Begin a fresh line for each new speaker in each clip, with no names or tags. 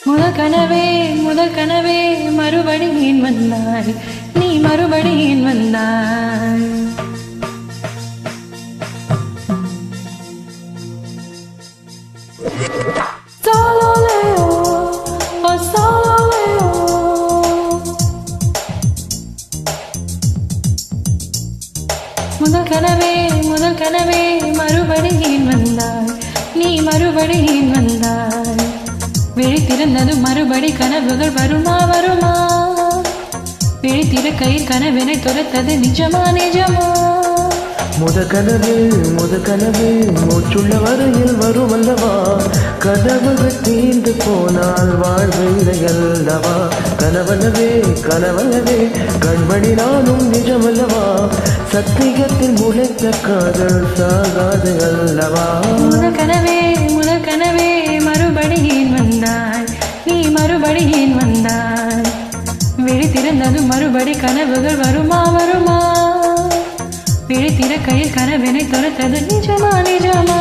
முதல் கனவே முதல் கனவே மறுபடி ஏன் வந்தாய் நீ மறுபடி ஏன் வந்தாய் Solo Leo, oh solo Leo. முதல் கனவே முதல் கனவே மறுபடி ஏன் வந்தாய் நீ மறுபடி ஏன் வந்தாய் விழித்திருந்தது மறுபடி கனவுகள் வருமா வருமா விழித்திருக்கையில் கனவினை துரத்தது நிஜமா நிஜமா
முத கனவு முத கனவு மூச்சுள்ள வரையில் வரும் அல்லவா கனவுகள் தீர்ந்து போனால் வாழ்வில்லை அல்லவா கனவல்லவே கனவல்லவே கண்மணி நானும் நிஜமல்லவா சத்தியத்தில் முளைத்த காதல் சாகாது அல்லவா
முதல் கனவே முதல் கனவே மறுபடி ஏன் வந்தாய் நீ மறுபடி ஏன் வந்தாய் விழித்திருந்தது மறுபடி கனவுகள் வருமா வருமா விழித்திருக்கையில் கனவினை துரத்தது நிஜமா நிஜமா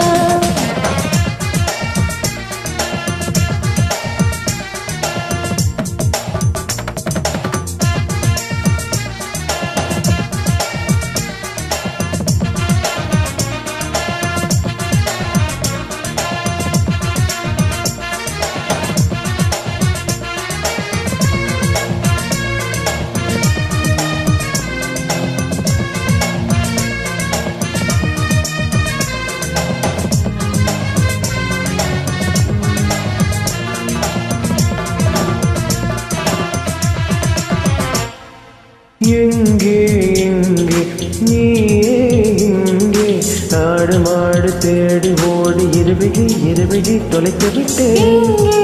எங்கே எங்கே நீயே இங்கே ஆடு மாடு தேடி ஓடி இருவிழி இருவிழி தொலைத்து விட்டேன்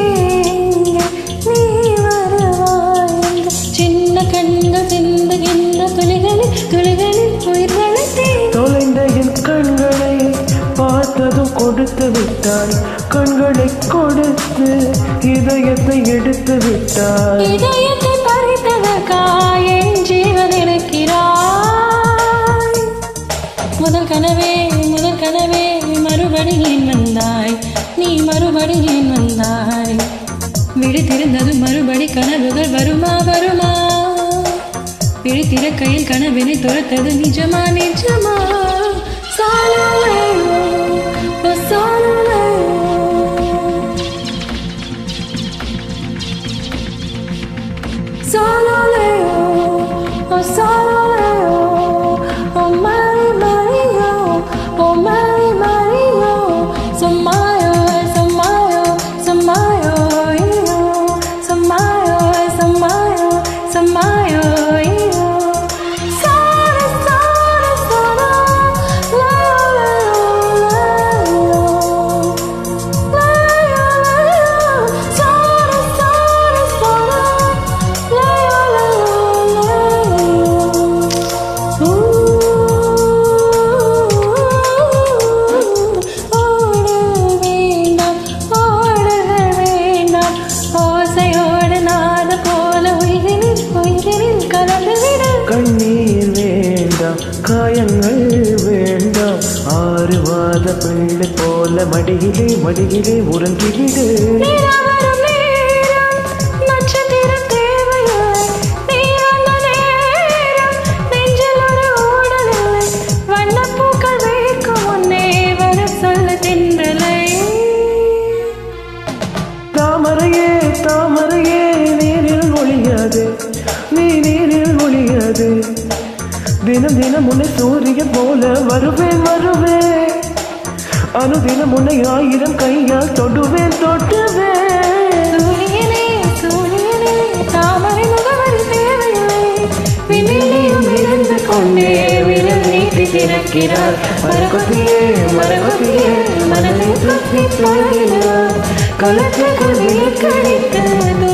சின்ன கண்கள் சிந்துகின்ற துளிகளில் துளிகளில் உயிர்களை தேடி
தொலைந்த என் கண்களை பார்த்ததும் கொடுத்து விட்டாய் கண்களை கொடுத்து இதயத்தை எடுத்து விட்டாய்
இதயத்தை பறித்ததற்காய் என் ஜீவன் இருக்கிறாய் முதல் கனவே முதல் கனவே மறுபடி ஏன் வந்தாய் நீ மறுபடி ஏன் வந்தாய் விழித்திருந்தது மறுபடி கனவுகள் வருமா வருமா விழித்திருக்கையில் கனவினை துரத்தது நிஜமா நிஜமா சாலலையோ, ஓ சாலலையோ. Solo Leo, oh solo Leo, oh Mary Mario, oh Mary Mario, Samayo, Samayo, Samayo, yo, Samayo, Samayo, Samayo, yo. Solo, solo, solo, Leo, Leo, Leo.
கண்ணீர் வேண்டாம் காயங்கள் வேண்டாம் ஆறு மாத பிள்ளை போல மடியிலே மடியிலே உறங்கிவிடு
நட்சத்திரம் தேவையில்லை நீ வந்த நேரம் நெஞ்சில் ஒரு ஊடலில்லை வண்ணப்பூக்கள் வைக்கும் முன்னே வர சொல்ல தென்றலை
தாமரையே தாமரையே நீரில் ஒளியாது நீ நீரில் ஒளியாது தினம் தினம் உன்னை சூரியன் போல வருவேன் வருவேன் அனுதினம் உன்னை ஆயிரம் கையால் தொடுவேன் தொடுவேன்
சூரியனே சூரியனே தாமரை முகவரி தேவையில்லை விண்ணிலையும் இருந்து கொண்டே விரல் நீட்டி திறக்கிறார் மரகொத்தியே மரகொத்தியே மனதை சுற்றி தொழுகிறார் கலத்துக்கு விளக்கடிக்க